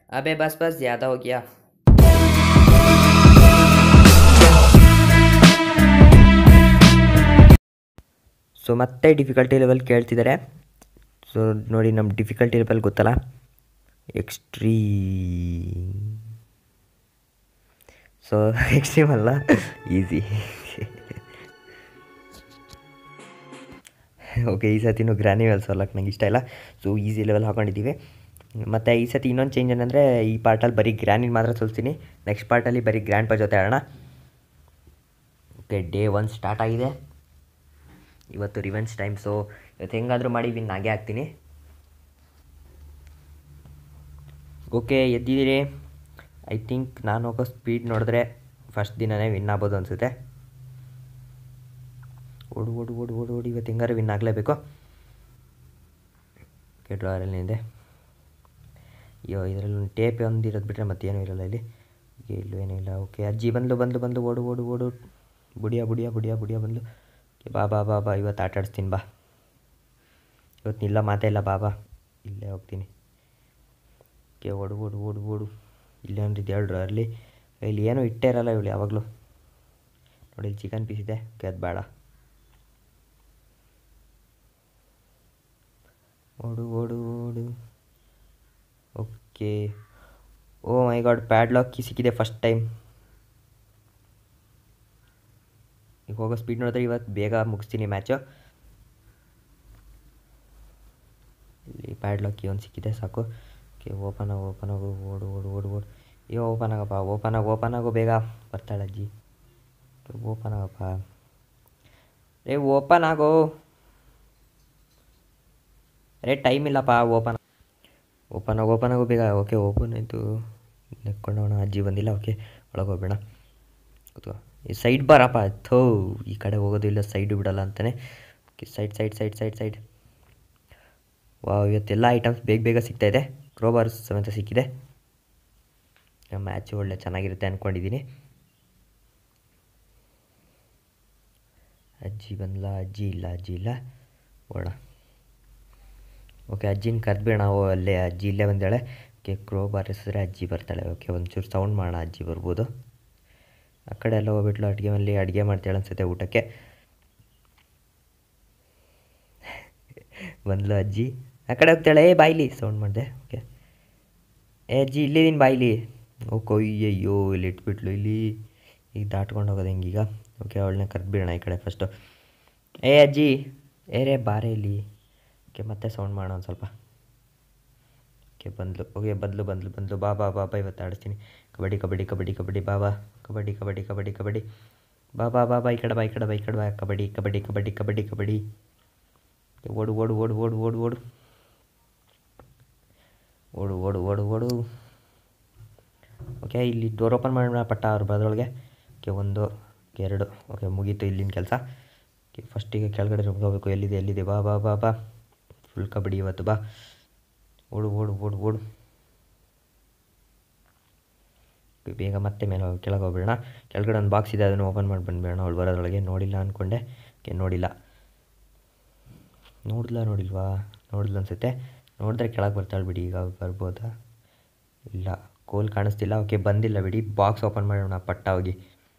अबे बस बस ज़्यादा हो गया ಸೊ ಮತ್ತೆ ಡಿಫಿಕಲ್ಟಿ ಲೆವೆಲ್ ಕೇಳ್ತಿದ್ದಾರೆ ಸೊ ನೋಡಿ ನಮ್ಮ ಡಿಫಿಕಲ್ಟಿ ಲೆವೆಲ್ ಗೊತ್ತಲ್ಲ ಎಕ್ಸ್ಟ್ರೀ ಸೊ ಎಕ್ಸ್ಟ್ರೀಮ್ ಅಲ್ಲ ಈಸಿ ಓಕೆ ಈ ಸತಿನೂ ಗ್ರ್ಯಾನಿ ಲೆವೆಲ್ಸ್ ಅಲ್ಲಕ್ಕೆ ನಂಗೆ ಇಷ್ಟ ಇಲ್ಲ ಸೊ ಈಸಿ ಲೆವೆಲ್ ಹಾಕೊಂಡಿದ್ದೀವಿ ಮತ್ತು ಈ ಸತಿ ಇನ್ನೊಂದು ಚೇಂಜ್ ಏನಂದರೆ ಈ ಪಾರ್ಟಲ್ಲಿ ಬರೀ ಗ್ರ್ಯಾನಿನ ಮಾತ್ರ ಸೋಲ್ತೀನಿ ನೆಕ್ಸ್ಟ್ ಪಾರ್ಟಲ್ಲಿ ಬರೀ ಗ್ರ್ಯಾಂಡ್ ಪಾ ಜೊತೆ ಆಡೋಣ ಓಕೆ ಡೇ ಒನ್ ಸ್ಟಾರ್ಟ್ ಆಗಿದೆ ಇವತ್ತು ರಿವೆನ್ಸ್ ಟೈಮ್ ಸೊ ಇವತ್ತು ಹೆಂಗಾದರೂ ಮಾಡಿ ವಿನ್ ಆಗೇ ಆಗ್ತೀನಿ ಓಕೆ ಎದ್ದಿದ್ದೀರಿ ಐ ಥಿಂಕ್ ನಾನು ಹೋಗೋ ಸ್ಪೀಡ್ ನೋಡಿದ್ರೆ ಫಸ್ಟ್ ದಿನನೇ ವಿನ್ ಆಗ್ಬೋದು ಅನಿಸುತ್ತೆ ಓಡು ಓಡು ಓಡು ಓಡು ಓಡು ಇವತ್ತು ಹೆಂಗಾರು ವಿನ್ ಆಗಲೇಬೇಕು ಓಕೆ ಡ್ರಾರಲ್ಲಿ ಇದೆ ಅಯ್ಯೋ ಇದರಲ್ಲಿ ಒಂದು ಟೇಪ್ ಒಂದು ಇರೋದು ಬಿಟ್ಟರೆ ಮತ್ತೇನೂ ಇರಲ್ಲ ಇಲ್ಲಿ ಓಕೆ ಇಲ್ಲೂ ಏನೂ ಇಲ್ಲ ಓಕೆ ಅಜ್ಜಿ ಬಂದ್ಲು ಬಂದ್ಲು ಬಂದು ಓಡು ಓಡು ಓಡು ಬುಡಿಯ ಬುಡಿಯ ಬುಡಿಯ ಬುಡಿಯ ಬಂದ್ಲು ಓಕೆ ಬಾ ಬಾ ಬಾ ಬಾ ಇವತ್ತು ಆಟ ಆಡಿಸ್ತೀನಿ ಬಾ ಇವತ್ತು ನಿಲ್ಲ ಮಾತೇ ಇಲ್ಲ ಬಾ ಬಾ ಇಲ್ಲೇ ಹೋಗ್ತೀನಿ ಓಕೆ ಓಡು ಓಡು ಓಡು ಓಡು ಇಲ್ಲೇ ಒಂದು ಇದೆ ಹೇಳ್ರು ಅಲ್ಲಿ ಇಲ್ಲಿ ಏನೂ ಇಟ್ಟೇ ಇರಲ್ಲ ಇವಳು ಯಾವಾಗಲೂ ನೋಡಿ ಇಲ್ಲಿ ಚಿಕನ್ ಪೀಸ್ ಇದೆ ಓಕೆ ಅದು ಬೇಡ ಓಡು ಓಡು ಓಡು okay oh my God padlock ಕಿ ಸಿಕ್ಕಿದೆ ಫಸ್ಟ್ ಟೈಮ್ ಈಗ ಹೋಗೋ ಸ್ಪೀಡ್ ನೋಡಿದ್ರೆ ಇವತ್ತು ಬೇಗ ಮುಗಿಸ್ತೀನಿ ಮ್ಯಾಚು ಇಲ್ಲಿ ಪ್ಯಾಡ್ಲಾಕ್ ಕಿ ಒಂದು ಸಿಕ್ಕಿದೆ ಸಾಕು ಓಕೆ ಓಪನ್ ಆಗು ಓಪನ್ ಆಗು ಓಡು ಓಡು ಓಡು ಓಡು ಅಯ್ಯೋ ಓಪನ್ ಆಗಪ್ಪ ಓಪನ್ ಆಗು ಓಪನ್ ಆಗು ಬೇಗ ಬರ್ತಾಳೆ ಅಜ್ಜಿ ಓಪನ್ ಆಗಪ್ಪ ರೇ ಓಪನ್ ಆಗೋ ರೇ ಟೈಮ್ ಇಲ್ಲಪ್ಪ ಓಪನ್ ಓಪನ್ ಆಗು ಓಪನ್ ಆಗು ಬೇಗ ಓಕೆ ಓಪನ್ ಆಯಿತು ನೆಕ್ಕೊಂಡವಣ ಅಜ್ಜಿ ಬಂದಿಲ್ಲ ಓಕೆ ಒಳಗೆ ಹೋಗ್ಬೇಡ ಕೂತ್ಕೋ ಈ ಸೈಡ್ ಬಾರಪ್ಪ ಥೋ ಈ ಕಡೆ ಹೋಗೋದು ಇಲ್ಲ ಸೈಡು ಬಿಡಲ್ಲ ಅಂತಾನೆ okay side side side side side ವಾ ಇವತ್ತೆಲ್ಲ ಐಟಮ್ಸ್ ಬೇಗ ಬೇಗ ಸಿಗ್ತಾಯಿದೆ ಕ್ರೋಬಾರ್ಸ್ ಸಮೇತ ಸಿಕ್ಕಿದೆ ಮ್ಯಾಚು ಒಳ್ಳೆ ಚೆನ್ನಾಗಿರುತ್ತೆ ಅಂದ್ಕೊಂಡಿದ್ದೀನಿ ಅಜ್ಜಿ ಬಂದ್ಲ ಅಜ್ಜಿ ಇಲ್ಲ ಅಜ್ಜಿ ಇಲ್ಲ ಓಡ ಓಕೆ ಅಜ್ಜಿನ ಕರೆದ್ಬೇಡ ನಾವು ಅಲ್ಲೇ ಅಜ್ಜಿ ಇಲ್ಲೇ ಬಂದಾಳೆ ಓಕೆ ಕ್ರೋ ಬಾರಿಸಿದ್ರೆ ಅಜ್ಜಿ ಬರ್ತಾಳೆ ಓಕೆ ಒಂಚೂರು ಸೌಂಡ್ ಮಾಡೋಣ ಅಜ್ಜಿ ಬರ್ಬೋದು ಆ ಕಡೆ ಎಲ್ಲ ಹೋಗ್ಬಿಟ್ಲು ಅಡುಗೆ ಮನೇಲಿ ಅಡುಗೆ ಮಾಡ್ತಾಳೆ ಅನ್ಸುತ್ತೆ ಊಟಕ್ಕೆ ಬಂದ್ಲು ಅಜ್ಜಿ ಆ ಕಡೆ ಹೋಗ್ತಾಳೆ ಏ ಬಾಯ್ಲಿ ಸೌಂಡ್ ಮಾಡಿದೆ ಓಕೆ ಏ ಅಜ್ಜಿ ಇಲ್ಲಿದ್ದೀನಿ ಬಾಯ್ಲಿ ಓಕೆ ಅಯ್ಯಯ್ಯೋ ಇಲ್ಲಿ ಇಟ್ಬಿಟ್ಲು ಇಲ್ಲಿ ಈಗ ದಾಟ್ಕೊಂಡು ಹೋಗೋದು ಹೆಂಗೀಗ ಓಕೆ ಅವಳನ್ನ ಕರೆದ್ಬಿಡೋಣ ಈ ಕಡೆ ಫಸ್ಟು ಏ ಅಜ್ಜಿ ಏ ರೇ ಬಾರೆ ಇಲ್ಲಿ ಓಕೆ ಮತ್ತೆ ಸೌಂಡ್ ಮಾಡೋಣ ಒಂದು ಸ್ವಲ್ಪ ಓಕೆ ಬಂದ್ಲು ಓಕೆ ಬಂದ್ಲು ಬಂದ್ಲು ಬಂದ್ಲು ಬಾ ಬಾ ಬಾ ಬಾ ಇವತ್ತು ಆಡಿಸ್ತೀನಿ ಕಬಡ್ಡಿ ಕಬಡ್ಡಿ ಕಬಡ್ಡಿ ಕಬಡ್ಡಿ ಬಾ ಬಾ ಕಬಡ್ಡಿ ಕಬಡ್ಡಿ ಕಬಡ್ಡಿ ಕಬಡ್ಡಿ ಬಾ ಬಾ ಬಾ ಬಾ ಈ ಕಡೆ ಬಾ ಈ ಕಡೆ ಬಾ ಈ ಕಡೆ ಬಾ ಕಬಡ್ಡಿ ಕಬಡ್ಡಿ ಕಬಡ್ಡಿ ಕಬಡ್ಡಿ ಕಬಡ್ಡಿ ಓಡು ಓಡು ಓಡು ಓಡು ಓಡು ಓಡು ಓಡು ಓಡು ಓಡು ಓಡು ಓಕೆ ಇಲ್ಲಿ ಡೋರ್ ಓಪನ್ ಮಾಡೋಣ ಪಟ್ಟ ಅವ್ರು ಬರೋದ್ರೊಳಗೆ ಓಕೆ ಒಂದು ಓಕೆ ಎರಡು ಓಕೆ ಮುಗೀತು ಇಲ್ಲಿನ ಕೆಲಸ ಓಕೆ ಫಸ್ಟಿಗೆ ಕೆಳಗಡೆ ಹೋಗಬೇಕು ಎಲ್ಲಿದೆ ಎಲ್ಲಿದೆ ಬಾ ಬಾ ಬಾ ಬಾ ಫುಲ್ ಕಬಡ್ಡಿ ಇವತ್ತು ಬಾ ಓಡು ಓಡು ಓಡು ಓಡು ಬೇಗ ಮತ್ತೆ ಮೇಲೆ ಹೋಗಿ ಕೆಳಗೆ ಹೋಗ್ಬೇಡ ಕೆಳಗಡೆ ಒಂದು ಬಾಕ್ಸ್ ಇದೆ ಅದನ್ನು ಓಪನ್ ಮಾಡಿ ಬಂದ್ಬೇಡ ಅವಳು ಬರೋದ್ರೊಳಗೆ ನೋಡಿಲ್ಲ ಅಂದ್ಕೊಂಡೆ ಓಕೆ ನೋಡಿಲ್ಲ ನೋಡಿಲ್ಲ ನೋಡಿಲ್ವಾ ನೋಡಿಲ್ಲ ಅನಿಸುತ್ತೆ ನೋಡಿದ್ರೆ ಕೆಳಗೆ ಬರ್ತಾಳೆ ಬಿಡಿ ಈಗ ಬರ್ಬೋದಾ ಇಲ್ಲ ಕೋಲ್ ಕಾಣಿಸ್ತಿಲ್ಲ ಓಕೆ ಬಂದಿಲ್ಲ ಬಿಡಿ ಬಾಕ್ಸ್ ಓಪನ್ ಮಾಡೋಣ ಪಟ್ಟ ಹೋಗಿ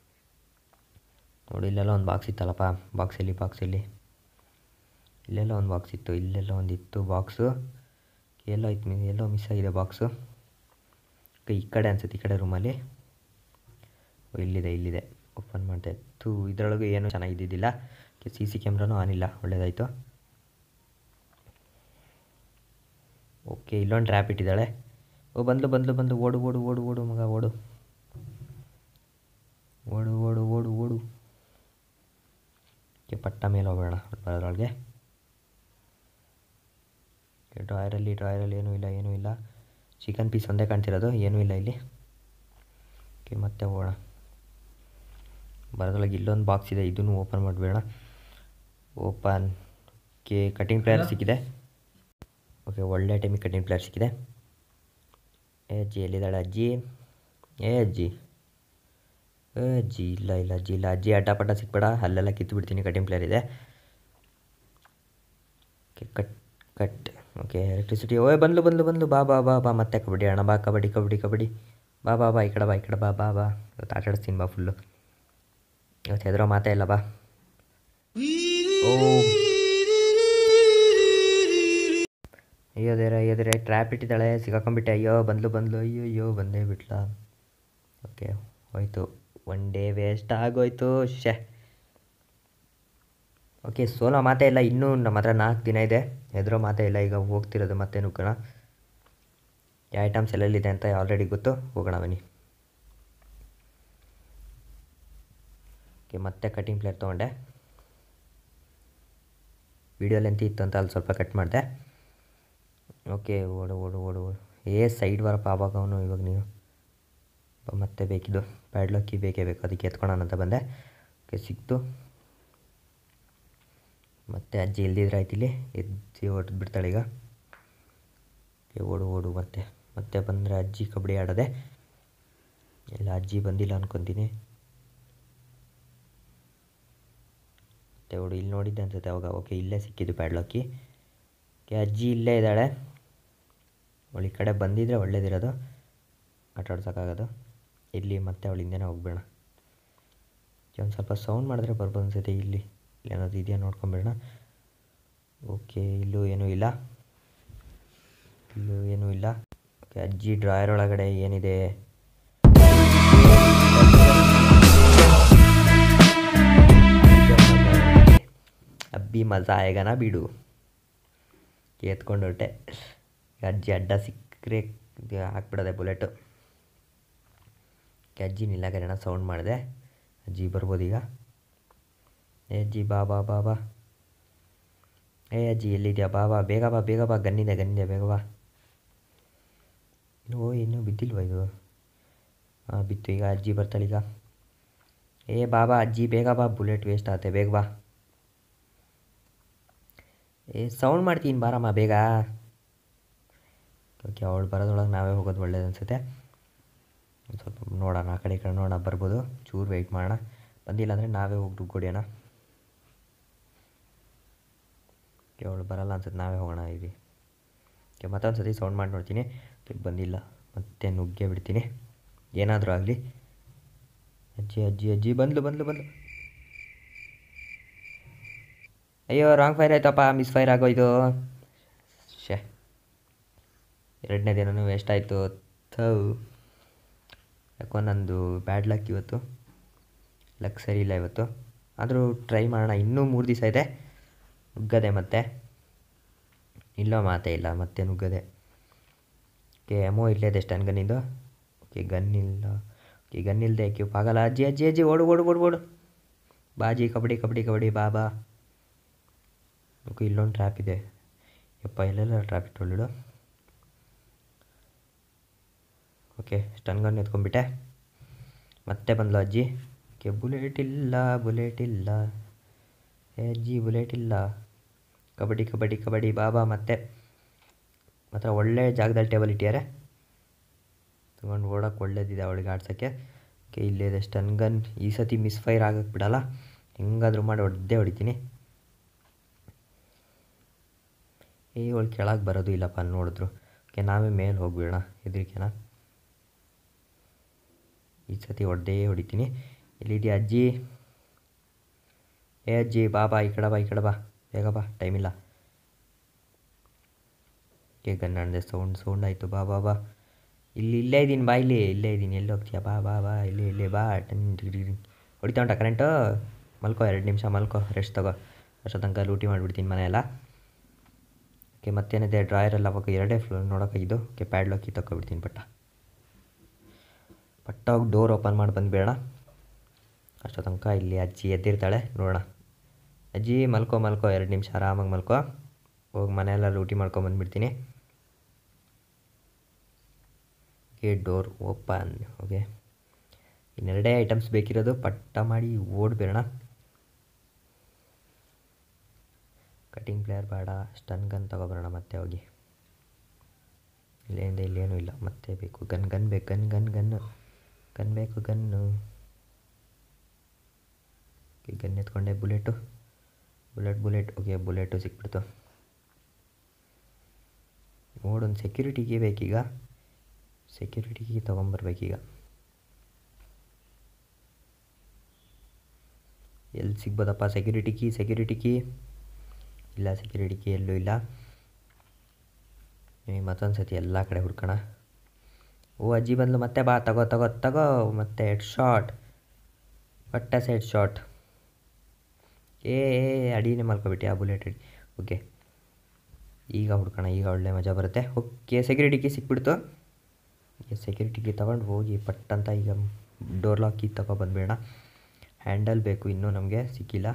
ನೋಡಿ ಇಲ್ಲೆಲ್ಲ ಒಂದು ಬಾಕ್ಸ್ ಇತ್ತಲ್ಲಪ್ಪ ಬಾಕ್ಸಲ್ಲಿ ಬಾಕ್ಸಲ್ಲಿ ಇಲ್ಲೆಲ್ಲ ಒಂದು ಬಾಕ್ಸ್ ಇತ್ತು ಇಲ್ಲೆಲ್ಲ ಒಂದು ಇತ್ತು ಬಾಕ್ಸು ಎಲ್ಲೋ ಇತ್ತು ಮಿ ಎಲ್ಲೋ ಮಿಸ್ ಆಗಿದೆ ಬಾಕ್ಸು ಓಕೆ ಈ ಕಡೆ ಅನ್ಸುತ್ತೆ ಈ ಕಡೆ ರೂಮಲ್ಲಿ ಓ ಇಲ್ಲಿದೆ ಇಲ್ಲಿದೆ ಓಪನ್ ಮಾಡಿದೆ ಥೂ ಇದರೊಳಗೆ ಏನೂ ಚೆನ್ನಾಗಿದ್ದಿದ್ದಿಲ್ಲ ಸಿ ಸಿ ಕ್ಯಾಮ್ರಾನೂ ಆನ್ ಇಲ್ಲ ಒಳ್ಳೇದಾಯಿತು ಓಕೆ ಇಲ್ಲೊಂದು ಟ್ರ್ಯಾಪ್ ಇಟ್ಟಿದ್ದಾಳೆ ಓ ಬಂದ್ಲು ಬಂದ್ಲು ಬಂದು ಓಡು ಓಡು ಓಡು ಓಡು ಮಗ ಓಡು ಓಡು ಓಡು ಓಡು ಓಡು ಓಕೆ ಪಟ್ಟ ಮೇಲೆ ಹೋಗೋಣ ಬರೋದ್ರೊಳಗೆ ಡ್ರಾಯರಲ್ಲಿ ಡ್ರಾಯರಲ್ಲಿ ಏನೂ ಇಲ್ಲ ಏನೂ ಇಲ್ಲ ಚಿಕನ್ ಪೀಸ್ ಒಂದೇ ಕಾಣ್ತಿರೋದು ಏನೂ ಇಲ್ಲ ಇಲ್ಲಿ ಓಕೆ ಮತ್ತೆ ಹೋಗೋಣ ಬರೋದ್ರೊಳಗೆ ಇಲ್ಲೊಂದು ಬಾಕ್ಸ್ ಇದೆ ಇದನ್ನು ಓಪನ್ ಮಾಡಬೇಡ ಓಪನ್ ಓಕೆ ಕಟಿಂಗ್ ಪ್ಲೇಯರ್ ಸಿಕ್ಕಿದೆ ಓಕೆ ಒಳ್ಳೆ ಟೈಮಿಗೆ ಕಟಿಂಗ್ ಪ್ಲೇಯರ್ ಸಿಕ್ಕಿದೆ ಏ ಅಜ್ಜಿ ಎಲ್ಲಿದ್ದಾಳೆ ಅಜ್ಜಿ ಏ ಅಜ್ಜಿ ಏ ಅಜ್ಜಿ ಇಲ್ಲ ಇಲ್ಲ ಅಜ್ಜಿ ಇಲ್ಲ ಅಜ್ಜಿ ಅಡ್ಡ ಪಡ್ಡ ಸಿಕ್ಬೇಡ ಅಲ್ಲೆಲ್ಲ ಕಿತ್ತು ಬಿಡ್ತೀನಿ ಕಟಿಂಗ್ ಪ್ಲೇಯರ್ ಇದೆ okay cut cut okay electricity ಓಯ್ ಬಂದ್ಲು ಬಂದ್ಲು ಬಂದ್ಲು ಬಾ ಬಾ ಬಾ ಬಾ ಮತ್ತೆ ಕಬಡ್ಡಿ ಅಣ್ಣ ಬಾ ಕಬಡ್ಡಿ ಕಬಡ್ಡಿ ಕಬಡ್ಡಿ ಬಾ ಬಾ ಬಾ ಈ ಕಡೆ ಬಾ ಈ ಕಡೆ ಬಾ ಬಾ ಬಾ ಇವತ್ತು ಆಟ ಆಡಿಸ್ತೀನಿ ಬಾ ಫುಲ್ಲು ಇವತ್ತು ಹೆದರೋ ಮಾತೇ ಇಲ್ಲ ಬಾ ಓ ಅಯ್ಯೋ ದೇರ ಅಯ್ಯೋ ದೇರ ಟ್ರ್ಯಾಪ್ ಇಟ್ಟಿದ್ದಾಳೆ ಸಿಗಾಕೊಂಡ್ಬಿಟ್ಟೆ ಅಯ್ಯೋ ಬಂದ್ಲು ಬಂದ್ಲು ಅಯ್ಯೋ ಅಯ್ಯೋ ಬಂದೇ ಬಿಟ್ಲ ಓಕೆ ಹೋಯ್ತು ಒನ್ ಡೇ ವೇಸ್ಟ್ ಆಗೋಯ್ತು ಶೇ ಓಕೆ ಸೋಲೋ ಮಾತೇ ಇಲ್ಲ ಇನ್ನೂ ನಮ್ಮ ಹತ್ರ ನಾಲ್ಕು ದಿನ ಇದೆ ಹೆದರೋ ಮಾತೇ ಇಲ್ಲ ಈಗ ಹೋಗ್ತಿರೋದು ಮತ್ತೆ ನುಗ್ಗೋಣ ಯಾವ ಐಟಮ್ಸ್ ಎಲ್ಲೆಲ್ಲಿದೆ ಅಂತ ಆಲ್ರೆಡಿ ಗೊತ್ತು ಹೋಗೋಣ ಬನ್ನಿ ಓಕೆ ಮತ್ತೆ ಕಟಿಂಗ್ ಪ್ಲೇಟ್ ತೊಗೊಂಡೆ ವಿಡಿಯೋ ಲೆಂತ್ ಇತ್ತು ಅಂತ ಅಲ್ಲಿ ಸ್ವಲ್ಪ ಕಟ್ ಮಾಡಿದೆ ಓಕೆ ಓಡು ಓಡು ಓಡು ಓಡು ಏ ಸೈಡ್ ಬರಪ್ಪ ಆವಾಗ ಅವನು ಇವಾಗ ನೀನು ಬಾ, ಮತ್ತೆ ಬೇಕಿದ್ದು ಪ್ಯಾಡ್ಲಕ್ಕಿ ಬೇಕೇ ಬೇಕು ಅದಕ್ಕೆ ಎತ್ಕೊಳ್ಳೋಣ ಅಂತ ಬಂದೆ ಓಕೆ ಸಿಕ್ತು ಮತ್ತೆ ಅಜ್ಜಿ ಇಲ್ದಿದ್ರೆ ಆಯ್ತು ಇಲ್ಲಿ ಎದ್ದು ಹೊಡೆದು ಬಿಡ್ತಾಳೆ ಈಗ ಓಕೆ ಓಡು ಓಡು ಮತ್ತೆ ಮತ್ತೆ ಬಂದರೆ ಅಜ್ಜಿ ಕಬಡ್ಡಿ ಆಡೋದೆ ಇಲ್ಲ ಅಜ್ಜಿ ಬಂದಿಲ್ಲ ಅನ್ಕೊತೀನಿ ಮತ್ತೆ ಓಡು ಇಲ್ಲಿ ನೋಡಿದ್ದೆ ಅನ್ಸುತ್ತೆ ಅವಾಗ ಓಕೆ ಇಲ್ಲೇ ಸಿಕ್ಕಿದ್ದು ಪ್ಯಾಡ್ಲಾಕಿ ಓಕೆ ಅಜ್ಜಿ ಇಲ್ಲೇ ಇದ್ದಾಳೆ ಅವಳು ಈ ಕಡೆ ಬಂದಿದ್ರೆ ಒಳ್ಳೇದಿರೋದು ಆಟ ಆಡ್ಸೋಕ್ಕಾಗೋದು ಇಲ್ಲಿ ಮತ್ತೆ ಅವಳು ಹಿಂದೆನೇ ಹೋಗ್ಬೇಡ ಒಂದು ಸ್ವಲ್ಪ ಸೌಂಡ್ ಮಾಡಿದ್ರೆ ಬರ್ಬೋದು ಅನ್ಸುತ್ತೆ ಇಲ್ಲಿ ಇಲ್ಲಿ ಏನಾದ್ರು ಇದೆಯಾ ನೋಡ್ಕೊಂಬಿಡೋಣ ಓಕೆ ಇಲ್ಲೂ ಏನೂ ಇಲ್ಲ ಇಲ್ಲೂ ಏನೂ ಇಲ್ಲ ಓಕೆ ಅಜ್ಜಿ ಡ್ರಾಯರ್ ಒಳಗಡೆ ಏನಿದೆ ಅಬ್ಬಿ ಮಜಾ ಆಯ್ಗನ ಬಿಡು ಎತ್ಕೊಂಡು ಹೊರಟೆ ಈಗ ಅಜ್ಜಿ ಅಡ್ಡ ಸಿಕ್ಕರೆ ಇದು ಹಾಕ್ಬಿಡೋದೆ ಬುಲೆಟು ಓಕೆ, ಅಜ್ಜಿ ನಿಲ್ಲಾಗಣ ಸೌಂಡ್ ಮಾಡಿದೆ ಅಜ್ಜಿ ಬರ್ಬೋದು ಈಗ ಏ ಅಜ್ಜಿ ಬಾ ಬಾ ಬಾ ಬಾ ಏ ಅಜ್ಜಿ ಎಲ್ಲಿದ್ಯಾ ಬಾ ಬಾ ಬೇಗ ಬಾ ಬೇಗ ಬಾ ಗನ್ನಿದೆ ಗನ್ನಿದೆ ಬೇಗ ಬಾ ಇನ್ನು ಓ ಇನ್ನೂ ಬಿದ್ದಿಲ್ವಾ ಇದು ಹಾಂ ಬಿತ್ತು ಈಗ ಅಜ್ಜಿ ಬರ್ತಾಳೀಗ ಏ ಬಾ ಬಾ ಅಜ್ಜಿ ಬೇಗ ಬಾ ಬುಲೆಟ್ ವೇಸ್ಟ್ ಆಗುತ್ತೆ ಬೇಗ ಬಾ ಏ ಸೌಂಡ್ ಮಾಡ್ತೀನಿ ಬಾರಮ್ಮ ಬೇಗ ಓಕೆ ಅವಳು ಬರೋದ್ರೊಳಗೆ ನಾವೇ ಹೋಗೋದು ಒಳ್ಳೇದು ಅನಿಸುತ್ತೆ ಒಂದು ಸ್ವಲ್ಪ ನೋಡೋಣ ಆ ಕಡೆ ಈ ಕಡೆ ನೋಡೋಣ ಬರ್ಬೋದು ಚೂರು ವೆಯ್ಟ್ ಮಾಡೋಣ ಬಂದಿಲ್ಲ ಅಂದರೆ ನಾವೇ ಹೋಗಿ ದುಡ್ಡು ಓಕೆ ಅವಳು ಬರಲ್ಲ ಅನ್ಸುತ್ತೆ ನಾವೇ ಹೋಗೋಣ ಇಲ್ಲಿ ಓಕೆ ಮತ್ತೊಂದು ಸತಿ ಸೌಂಡ್ ಮಾಡಿ ನೋಡ್ತೀನಿ ಓಕೆ ಬಂದಿಲ್ಲ ಮತ್ತೆ ನುಗ್ಗೆ ಬಿಡ್ತೀನಿ ಏನಾದರೂ ಆಗಲಿ ಅಜ್ಜಿ ಅಜ್ಜಿ ಅಜ್ಜಿ ಬಂದ್ಲು ಬಂದ್ಲು ಬಂದ್ಲು ಅಯ್ಯೋ ರಾಂಗ್ ಫೈರ್ ಆಯ್ತಪ್ಪ ಮಿಸ್ ಫೈರ್ ಆಗೋಯ್ತು ಶೇ ಎರಡನೇ ದಿನವೂ ವೇಸ್ಟ್ ಆಯಿತು ಥೌ ಯಾಕೋ ನಂದು ಬ್ಯಾಡ್ ಲಕ್ ಇವತ್ತು ಲಕ್ ಸರಿ ಇಲ್ಲ ಇವತ್ತು ಆದರೂ ಟ್ರೈ ಮಾಡೋಣ ಇನ್ನೂ ಮೂರು ದಿವಸ ಇದೆ ನುಗ್ಗದೆ ಮತ್ತೆ ಇಲ್ಲೋ ಮಾತೇ ಇಲ್ಲ ಮತ್ತೆ ನುಗ್ಗದೆ ಓಕೆ ಎಮೋ ಇಲ್ಲೇ ಇದೆ ಸ್ಟನ್ ಗನ್ನಿಂದು ಓಕೆ ಗನ್ ಇಲ್ಲ ಓಕೆ ಗನ್ ಇಲ್ಲದೆ ಕ್ಯೂಪ್ ಆಗಲ್ಲ ಅಜ್ಜಿ ಅಜ್ಜಿ ಅಜ್ಜಿ ಓಡು ಓಡು ಓಡು ಓಡು ಬಾಜಿ ಕಬಡ್ಡಿ ಕಬಡ್ಡಿ ಕಬಡ್ಡಿ ಬಾ ಬಾ ಓಕೆ ಇಲ್ಲೊಂದು ಟ್ರ್ಯಾಪ್ ಇದೆ ಯಪ್ಪ ಎಲ್ಲೆಲ್ಲ ಟ್ರ್ಯಾಪ್ ಇಟ್ಟೊಳ್ಳು ಓಕೆ ಸ್ಟನ್ ಗನ್ ಎತ್ಕೊಂಡ್ಬಿಟ್ಟೆ ಮತ್ತೆ ಬಂದ್ಲು ಅಜ್ಜಿ ಓಕೆ ಬುಲೆಟ್ ಇಲ್ಲ ಬುಲೆಟ್ ಇಲ್ಲ ಏ ಅಜ್ಜಿ ಬುಲೆಟ್ ಇಲ್ಲ ಕಬಡ್ಡಿ ಕಬಡ್ಡಿ ಕಬಡ್ಡಿ ಬಾಬಾ ಮತ್ತೆ ಮಾತ್ರ ಒಳ್ಳೆ ಜಾಗದಲ್ಲಿ ಟೇಬಲ್ ಇಟ್ಟಿದ್ದಾರೆ ತೊಗೊಂಡು ಓಡೋಕೆ ಒಳ್ಳೇದಿದೆ ಅವಳಿಗೆ ಆಡ್ಸೋಕ್ಕೆ ಓಕೆ ಇಲ್ಲಿದೆ ಸ್ಟನ್ ಗನ್ ಈ ಸತಿ ಮಿಸ್ ಫೈರ್ ಆಗಕ್ಕೆ ಬಿಡಲ್ಲ ಹೆಂಗಾದ್ರೂ ಮಾಡಿ ಹೊಡೆದೇ ಹೊಡಿತೀನಿ ಏ ಅವಳು ಕೆಳಗೆ ಬರೋದು ಇಲ್ಲಪ್ಪ ಅಲ್ಲಿ ನೋಡಿದ್ರು ಓಕೆ ನಾವೇ ಮೇಲೆ ಹೋಗ್ಬಿಡೋಣ ಹೆದರಿಕೆನ ಈ ಸತಿ ಹೊಡೆದೇ ಹೊಡಿತೀನಿ ಎಲ್ಲಿದೆಯಾ ಅಜ್ಜಿ ಏ ಅಜ್ಜಿ ಬಾ ಬಾ ಈ ಕಡೆ ಬಾ ಈ ಕಡೆ ಬಾ ಬೇಗ ಬಾ ಟೈಮ್ ಇಲ್ಲ ಓಕೆ ಗನ್ನಂದೆ ಸೌಂಡ್ ಸೌಂಡ್ ಆಯಿತು ಬಾ ಬಾ ಬಾ ಇಲ್ಲಿ ಇಲ್ಲೇ ಇದ್ದೀನಿ ಬಾ ಇಲ್ಲಿ ಇಲ್ಲೇ ಇದ್ದೀನಿ ಎಲ್ಲಿ ಹೋಗ್ತೀಯಾ ಬಾ ಬಾ ಬಾ ಇಲ್ಲಿ ಇಲ್ಲಿ ಬಾ ಟನ್ ಡಿಗ್ರಿ ಹೊಡಿತಾ ಉಂಟ ಕರೆಂಟು ಮಲ್ಕೋ ಎರಡು ನಿಮಿಷ ಮಲ್ಕೋ ರೆಸ್ಟ್ ತಗೋ ಅಷ್ಟೋ ತನಕ ಲೂಟಿ ಮಾಡಿಬಿಡ್ತೀನಿ ಮನೆಯೆಲ್ಲ ಓಕೆ ಮತ್ತೇನಿದೆ ಡ್ರಾಯರೆಲ್ಲ ಅವಾಗ ಎರಡೇ ಫ್ಲೋ ನೋಡೋಕ್ಕಾಗಿದ್ದು ಓಕೆ ಪ್ಯಾಡ್ ಲಾಕಿ ತಗೊಬಿಡ್ತೀನಿ ಪಟ್ಟ ಪಟ್ಟ ಹೋಗಿ ಡೋರ್ ಓಪನ್ ಮಾಡಿ ಬಂದುಬೇಡ ಅಷ್ಟೋ ತನಕ ಇಲ್ಲಿ ಅಜ್ಜಿ ಎದ್ದಿರ್ತಾಳೆ ನೋಡೋಣ ಅಜ್ಜಿ ಮಲ್ಕೋ ಮಲ್ಕೋ ಎರಡು ನಿಮಿಷ ಆರಾಮಾಗಿ ಮಲ್ಕೋ ಹೋಗಿ ಮನೆಯೆಲ್ಲ ಲೂಟಿ ಮಾಡ್ಕೊಂಬಂದ್ಬಿಡ್ತೀನಿ ಓಕೆ ಡೋರ್ ಓಪನ್ ಓಕೆ ಇನ್ನೆರಡೇ ಐಟಮ್ಸ್ ಬೇಕಿರೋದು ಪಟ್ಟ ಮಾಡಿ ಓಡ್ಬೇಡ ಕಟಿಂಗ್ ಪ್ಲೇಯರ್ ಬೇಡ ಸ್ಟನ್ ಗನ್ ತಗೊಬರೋಣ ಮತ್ತೆ ಹೋಗಿ ಇಲ್ಲಿಂದ ಇಲ್ಲೇನೂ ಇಲ್ಲ ಮತ್ತೆ ಬೇಕು ಗನ್ ಗನ್ ಬೇಕು ಗನ್ ಗನ್ ಗನ್ನು ಗನ್ ಬೇಕು ಗನ್ನು ಓಕೆ ಗನ್ ಎತ್ಕೊಂಡೆ bullet bullet bullet okay bullet ಸಿಕ್ಬಿಡ್ತು ಓಡೊಂದು ಸೆಕ್ಯೂರಿಟಿಗೆ ಬೇಕೀಗ ಸೆಕ್ಯೂರಿಟಿಗೆ ತೊಗೊಂಬರ್ಬೇಕೀಗ ಎಲ್ಲಿ ಸಿಗ್ಬೋದಪ್ಪ ಸೆಕ್ಯೂರಿಟಿ ಕೀ ಸೆಕ್ಯೂರಿಟಿ ಕೀ ಇಲ್ಲ ಸೆಕ್ಯೂರಿಟಿ ಕೀ ಎಲ್ಲೂ ಇಲ್ಲ ನಿಮಗೆ ಮತ್ತೊಂದು ಸತಿ ಎಲ್ಲ ಕಡೆ ಹುಡ್ಕೋಣ ಓ ಅಜ್ಜಿ ಬಂದ್ಲು ಮತ್ತೆ ಬಾ ತಗೋ ತಗೋ ತಗೋ ಮತ್ತೆ ಹೆಡ್ ಶಾಟ್ ಪಟ್ಟ ಹೆಡ್ ಶಾಟ್ ಏ ಏ ಅಡಿನೇ ಮಲ್ಕೊಬಿಟ್ಟು ಆ ಬುಲೆಟ್ ಅಡಿ ಓಕೆ ಈಗ ಹುಡ್ಕೋಣ ಈಗ ಒಳ್ಳೆ ಮಜಾ ಬರುತ್ತೆ ಓಕೆ ಸೆಕ್ಯೂರಿಟಿ ಕೀ ಸಿಕ್ಬಿಡ್ತು ಈಗ ಸೆಕ್ಯೂರಿಟಿ ಕೀ ತೊಗೊಂಡು ಹೋಗಿ ಪಟ್ ಅಂತ ಈಗ ಡೋರ್ ಲಾಕ್ ಕೀ ತಗೊ ಬಂದ್ಬೇಡ ಹ್ಯಾಂಡಲ್ ಬೇಕು ಇನ್ನೂ ನಮಗೆ ಸಿಕ್ಕಿಲ್ಲ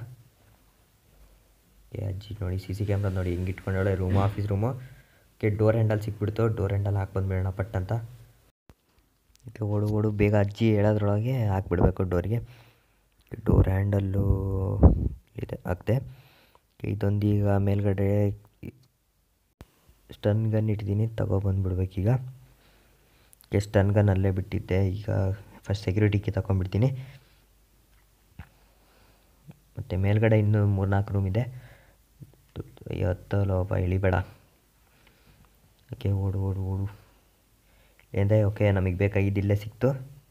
ಏ ಅಜ್ಜಿ ನೋಡಿ ಸಿ ಸಿ ಕ್ಯಾಮ್ರಾ ನೋಡಿ ಹೆಂಗೆ ಇಟ್ಕೊಂಡಾಳೆ room office room okay door handle ಸಿಕ್ಬಿಡ್ತು ಡೋರ್ ಹ್ಯಾಂಡಲ್ ಹಾಕಿ ಬಂದ್ಬೇಡ ಪಟ್ ಅಂತ ಓಕೆ ಓಡು ಓಡು ಬೇಗ ಅಜ್ಜಿ ಹೇಳೋದ್ರೊಳಗೆ ಹಾಕ್ಬಿಡ್ಬೇಕು ಡೋರ್ಗೆ ಡೋರ್ ಹ್ಯಾಂಡಲ್ಲು ಇದೆ ಹಾಕ್ದೆ ಇದೊಂದು ಈಗ ಮೇಲ್ಗಡೆ ಸ್ಟನ್ ಗನ್ ಇಟ್ಟಿದ್ದೀನಿ ತಗೊಬಂದ್ಬಿಡ್ಬೇಕೀಗ ಓಕೆ ಸ್ಟನ್ ಗನ್ ಅಲ್ಲೇ ಬಿಟ್ಟಿದ್ದೆ ಈಗ ಫಸ್ಟ್ ಸೆಕ್ಯೂರಿಟಿಗೆ ತಗೊಂಡ್ಬಿಡ್ತೀನಿ ಮತ್ತು ಮೇಲ್ಗಡೆ ಇನ್ನೂ ಮೂರ್ನಾಲ್ಕು ರೂಮ್ ಇದೆ ಹತ್ತಲು ಒಬ್ಬ ಇಳಿಬೇಡ ಓಕೆ ಓಡು ಓಡು ಓಡು ಎಂದೇ ಓಕೆ ನಮಗೆ ಬೇಕಾಗಿದ್ದು ಇಲ್ಲೇ ಸಿಕ್ತು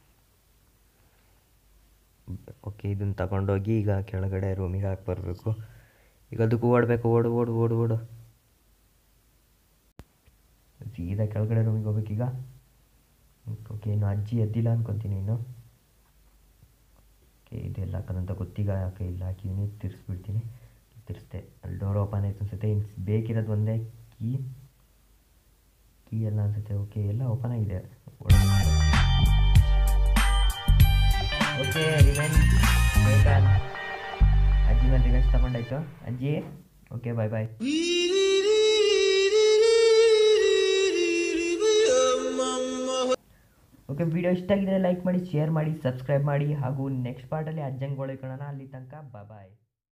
ಓಕೆ ಇದನ್ನು ತಗೊಂಡೋಗಿ ಈಗ ಕೆಳಗಡೆ ರೂಮಿಗೆ ಹಾಕಿ ಬರಬೇಕು ಈಗ ಅದಕ್ಕೂ ಓಡಬೇಕು ಓಡು ಓಡು ಓಡು ಓಡು ಸೀದಾ ಕೆಳಗಡೆ ರೂಮಿಗೆ ಹೋಗ್ಬೇಕೀಗ ಓಕೆ ಇನ್ನು ಅಜ್ಜಿ ಎದ್ದಿಲ್ಲ ಅನ್ಕೊತೀನಿ ಇನ್ನು ಓಕೆ ಇದೆಲ್ಲ ಹಾಕೋದಂತ ಗೊತ್ತೀಗ ಯಾಕೆ ಇಲ್ಲ ಹಾಕಿದ್ದೀನಿ ತಿರ್ಸ್ಬಿಡ್ತೀನಿ ತಿರ್ಸ್ದೆ ಅಲ್ಲಿ ಡೋರ್ ಓಪನ್ ಆಯ್ತು ಅನ್ಸುತ್ತೆ ಇನ್ನು ಬೇಕಿರೋದು ಒಂದೇ ಕೀ ಕೀ ಎಲ್ಲ ಅನ್ಸುತ್ತೆ ಓಕೆ ಎಲ್ಲ ಓಪನ್ ಆಗಿದೆ ಓಕೆ ರಿವೆಂಜ್ ಬೇಕನ್ ಅಜ್ಜಿ ಮೇಲೆ ರಿವೆಂಜ್ ತಗೊಂಡಾಯ್ತು ಅಜ್ಜಿ okay bye bye okay video ಇಷ್ಟ ಆಗಿದೆ ಲೈಕ್ ಮಾಡಿ ಶೇರ್ ಮಾಡಿ ಸಬ್ಸ್ಕ್ರೈಬ್ ಮಾಡಿ ಹಾಗೂ ನೆಕ್ಸ್ಟ್ ಪಾರ್ಟಲ್ಲಿ ಅಜ್ಜಂಗೆ ಗೋಳಿಕೊಳ್ಳೋಣ ಅಲ್ಲಿ ತನಕ ಬಾಯ್